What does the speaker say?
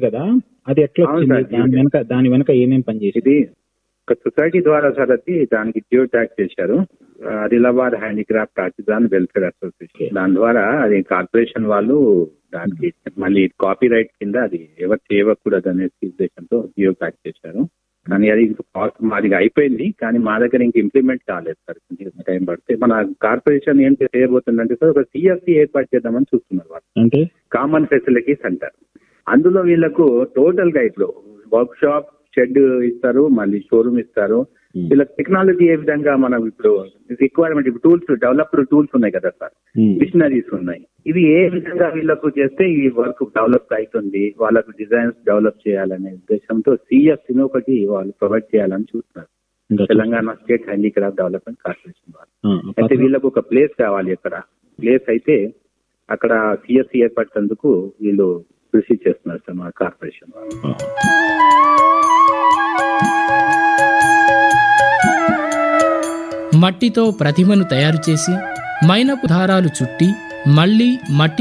కదా అది ఎట్లా అవును వచ్చింది సార్. దాని వెనక దాని వెనక ఏమేమి పనిచేసింది ఇది ఒక సొసైటీ ద్వారా సార్ అది దానికి జియో ట్యాగ్ చేశారు Adilabad handicraft artisan welfare association దాని ద్వారా అది కార్పొరేషన్ వాళ్ళు దానికి మళ్ళీ కాపీ రైట్ కింద అది ఎవరు చేయకూడదు అనే ఉద్దేశంతో జియో ట్యాగ్ చేశారు కానీ అది ఇంకా కాస్ట్ మాది అయిపోయింది కానీ మా దగ్గర ఇంక ఇంప్లిమెంట్ కాలేదు సార్ కొంచెం టైం పడితే మన కార్పొరేషన్ ఏం చేయబోతుందంటే సార్ ఒక సిఎఫ్సి ఏర్పాటు చేద్దామని చూస్తున్నారు వాళ్ళు అంటే కామన్ ఫెసిలిటీస్ అంటారు అందులో వీళ్ళకు టోటల్ గా ఇప్పుడు వర్క్ షాప్ షెడ్ ఇస్తారు మళ్ళీ షోరూమ్ ఇస్తారు Hmm. వీళ్ళకి టెక్నాలజీ ఏ విధంగా మనం ఇప్పుడు రిక్వైర్మెంట్ ఇప్పుడు టూల్స్ డెవలప్డ్ టూల్స్ ఉన్నాయి కదా సార్ ఉమ్. మిషనరీస్ ఉన్నాయి ఇవి ఏ విధంగా వీళ్ళకు చేస్తే ఈ వర్క్ డెవలప్ అవుతుంది వాళ్ళకు డిజైన్స్ డెవలప్ చేయాలనే ఉద్దేశంతో సిఎఫ్సి ఒకటి వాళ్ళు ప్రొవైడ్ చేయాలని చూస్తున్నారు ఇంకా Telangana state handicraft development corporation వాళ్ళు ఆ, అయితే పక్కన- వీళ్ళకు ఒక ప్లేస్ కావాలి అక్కడ ప్లేస్ అయితే అక్కడ సిఎస్సి ఏర్పడేందుకు వీళ్ళు కృషి చేస్తున్నారు సార్ మా కార్పొరేషన్ వాళ్ళు ఆ. మట్టితో ప్రతిమను తయారు చేసి మైనపు దారాలు చుట్టి మళ్ళీ మట్టి